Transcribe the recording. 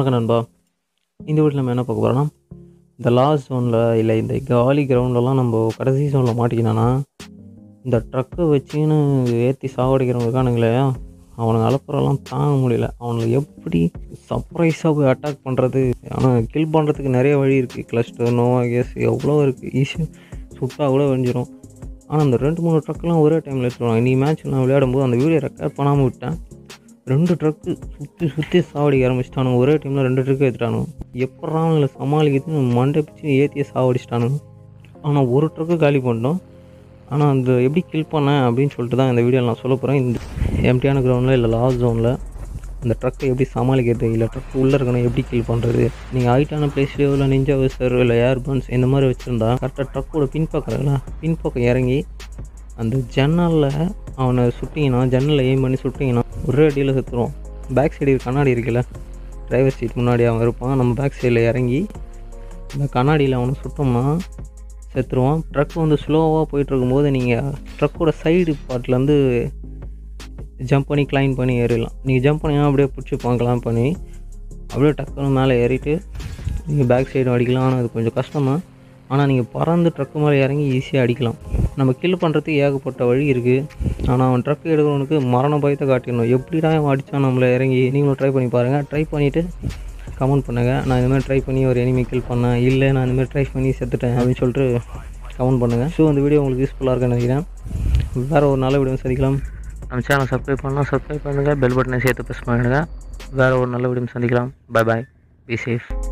வணக்கம் நண்பா இந்த வீட்டில் நம்ம என்ன பார்க்க போகிறோம்னா இந்த லாஸ்ட் ஜோனில் இல்லை இந்த காலி கிரவுண்ட்லலாம் நம்ம கடைசி ஜோனில் மாட்டிக்கினானா இந்த ட்ரக்கை வச்சுன்னு ஏற்றி சாவடிக்கிறவங்க இருக்கானுங்களே அவனுங்க அலப்புறெல்லாம் தாங்க முடியல அவனுங்க எப்படி சர்ப்ரைஸாக போய் அட்டாக் பண்ணுறது ஆனால் கில் பண்ணுறதுக்கு நிறைய வழி இருக்குது கிளஸ்டர் நோவா கேஸ் எவ்வளோ இருக்குது ஈஸியாக சுட்டா கூட வெஞ்சிரும் ஆனால் அந்த ரெண்டு மூணு ட்ரக்கெலாம் ஒரே டைமில் எடுத்துருவாங்க நீ மேட்ச் நான் விளையாடும்போது அந்த வீடியோ ரெக்கார்ட் பண்ணாமல் விட்டேன் ரெண்டு ட்ரக்கு சுற்றி சுற்றி சாவடிக்க ஆரம்பிச்சிட்டானுங்க ஒரே டைமில் ரெண்டு ட்ரக்கு எடுத்துட்டானுங்க எப்படா அவங்கள சமாளிக்கிறது மண்டை பிச்சு ஏற்றியே சாவடிச்சிட்டானுங்க ஆனால் ஒரு ட்ரக்கு காலி பண்ணிட்டோம் ஆனால் அந்த எப்படி கில் பண்ணேன் அப்படின்னு சொல்லிட்டு தான் இந்த வீடியோ நான் சொல்ல போகிறேன் இந்த எம்டியான கிரவுண்டில் இல்லை லாஸ்ட் ஜோனில் அந்த ட்ரக்கை எப்படி சமாளிக்கிறது இல்லை ட்ரக் உள்ளே இருக்கணும் எப்படி கில் பண்ணுறது நீங்கள் ஹைட்டான பிளேஸ்லேயோ இல்லை நிஞ்சா விசர் இல்லை ஏர்பன்ஸ் இந்த மாதிரி வச்சுருந்தா கரெக்டாக ட்ரக்கோட பின்பக்கம் இருக்குல்ல பின்பக்கம் இறங்கி அந்த ஜன்னலில் அவனை சுட்டிங்கன்னா ஜன்னலில் எய்ம் பண்ணி சுட்டிங்கன்னா ஒரே அடியில் செத்துருவான் பேக் சைடு கண்ணாடி இருக்குல்ல டிரைவர் சீட் முன்னாடி அவன் இருப்பான் நம்ம பேக் சைடில் இறங்கி இந்த கண்ணாடியில் அவனை சுட்டோம்னா செத்துருவான் ட்ரக் வந்து ஸ்லோவாக போயிட்டு இருக்கும்போது நீங்கள் ட்ரக்கோட சைடு பார்ட்லேருந்து ஜம்ப் பண்ணி கிளைம் பண்ணி ஏறிடலாம் நீங்கள் ஜம்ப் பண்ணிங்கன்னா அப்படியே பிடிச்சிப்பான் கிளைம் பண்ணி அப்படியே டக்குன்னு மேலே ஏறிட்டு நீங்கள் பேக் சைடு அடிக்கலாம் ஆனால் அது கொஞ்சம் கஷ்டம் தான் ஆனால் நீங்கள் பறந்து ட்ரக்கு மேலே இறங்கி ஈஸியாக அடிக்கலாம் நம்ம கில் பண்ணுறதுக்கு ஏகப்பட்ட வழி இருக்குது ஆனால் அவன் ட்ரக் எடுக்கிறவனுக்கு மரண பயத்தை காட்டிடணும் எப்படிடா அவன் அடித்தான் நம்மளை இறங்கி நீங்களும் ட்ரை பண்ணி பாருங்கள் ட்ரை பண்ணிவிட்டு கமெண்ட் பண்ணுங்கள் நான் இதுமாதிரி ட்ரை பண்ணி ஒரு எனிமி கில் பண்ணேன் இல்லை நான் இந்தமாதிரி ட்ரை பண்ணி செத்துட்டேன் அப்படின்னு சொல்லிட்டு கமெண்ட் பண்ணுங்கள் ஸோ அந்த வீடியோ உங்களுக்கு யூஸ்ஃபுல்லாக இருக்குன்னு நினைக்கிறேன் வேறு ஒரு நல்ல வீடியோ சந்திக்கலாம் நம்ம சேனல் சப்ஸ்கிரைப் பண்ணால் சப்ஸ்கிரைப் பண்ணுங்கள் பெல் பட்டனை சேர்த்து ப்ரெஸ் பண்ணிடுங்க வேறு ஒரு நல்ல வீடியோ சந்திக்கலாம் பை பாய் பி சேஃப்